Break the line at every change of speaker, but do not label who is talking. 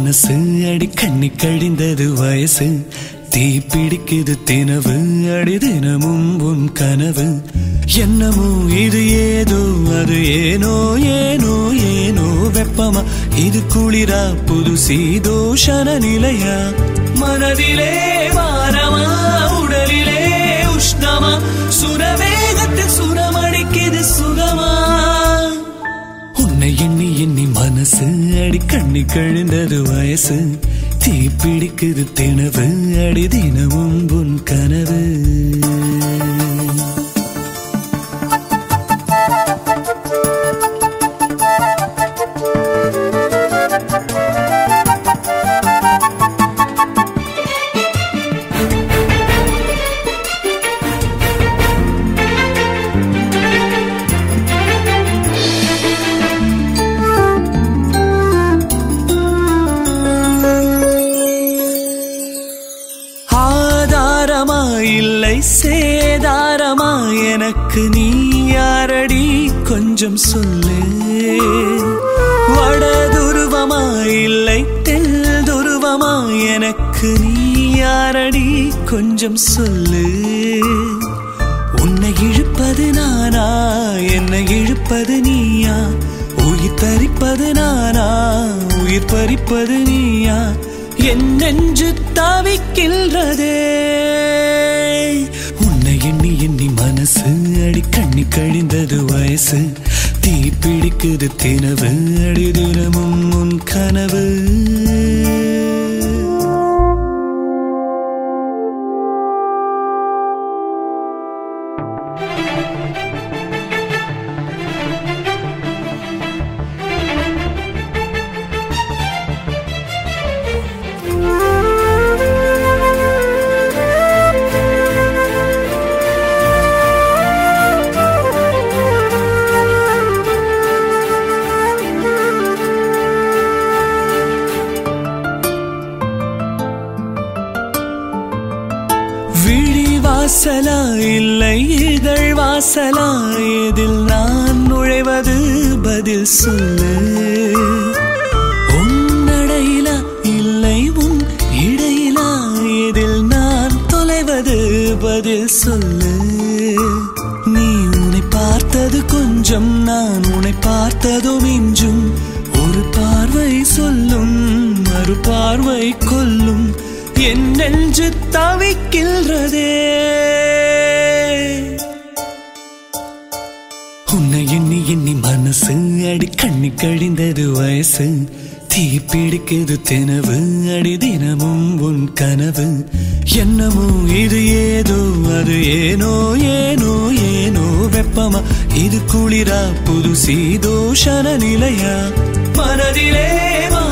மனசு அடி கண்ணி கழிந்தது வயசு தீ பிடிக்குது தினவு அடி தினமும் உன் கனவு என்னமோ இது ஏதோ அது ஏனோ ஏனோ ஏனோ வெப்பமா இது குளிரா புது சீதோஷண நிலையா மனதிலே வாரமா உடலிலே உஷ்ணமா சுரவேகத்தில் சுரமடிக்குது சுகமா உன்னை எண்ணி எண்ணி மனசு அடி கண்ணி கழிந்தது வயசு தீ பிடிக்குது தினவு அடி தினமும் உன் கனவு ஆதாரமா இல்லை சேதாரமா எனக்கு நீ யாரடி கொஞ்சம் சொல்லு வடதுருவமா இல்லை தெல் துருவமா எனக்கு நீ யாரடி கொஞ்சம் சொல்லு உன்னை இழுப்பது நானா என்னை இழுப்பது நீயா உயிர் தரிப்பது நானா உயிர் பறிப்பது நீயா என் நெஞ்சு தவிக்கின்றதே உன்னை எண்ணி எண்ணி மனசு அடி கண்ணி கழிந்தது வயசு தீ பிடிக்குது தினவு அடி தினமும் உன் கனவு விழி வாசலா இல்லை இதழ் வாசலா எதில் நான் நுழைவது பதில் சொல்லு உன்னடையிலா இல்லை உன் இடையிலா எதில் நான் தொலைவது பதில் சொல்லு நீ உன்னை பார்த்தது கொஞ்சம் நான் உன்னை பார்த்ததும் இன்றும் ஒரு பார்வை சொல்லும் மறு பார்வை கொல்லும் என் நெஞ்சு தவிக்கின்றதே உன்னை எண்ணி எண்ணி மனசு அடி கண்ணி கழிந்தது வயசு தீ பிடிக்குது தினவு அடி தினமும் உன் கனவு என்னமோ இது ஏதோ அது ஏனோ ஏனோ ஏனோ வெப்பமா இது குளிரா புது சீதோஷண நிலையா மனதிலே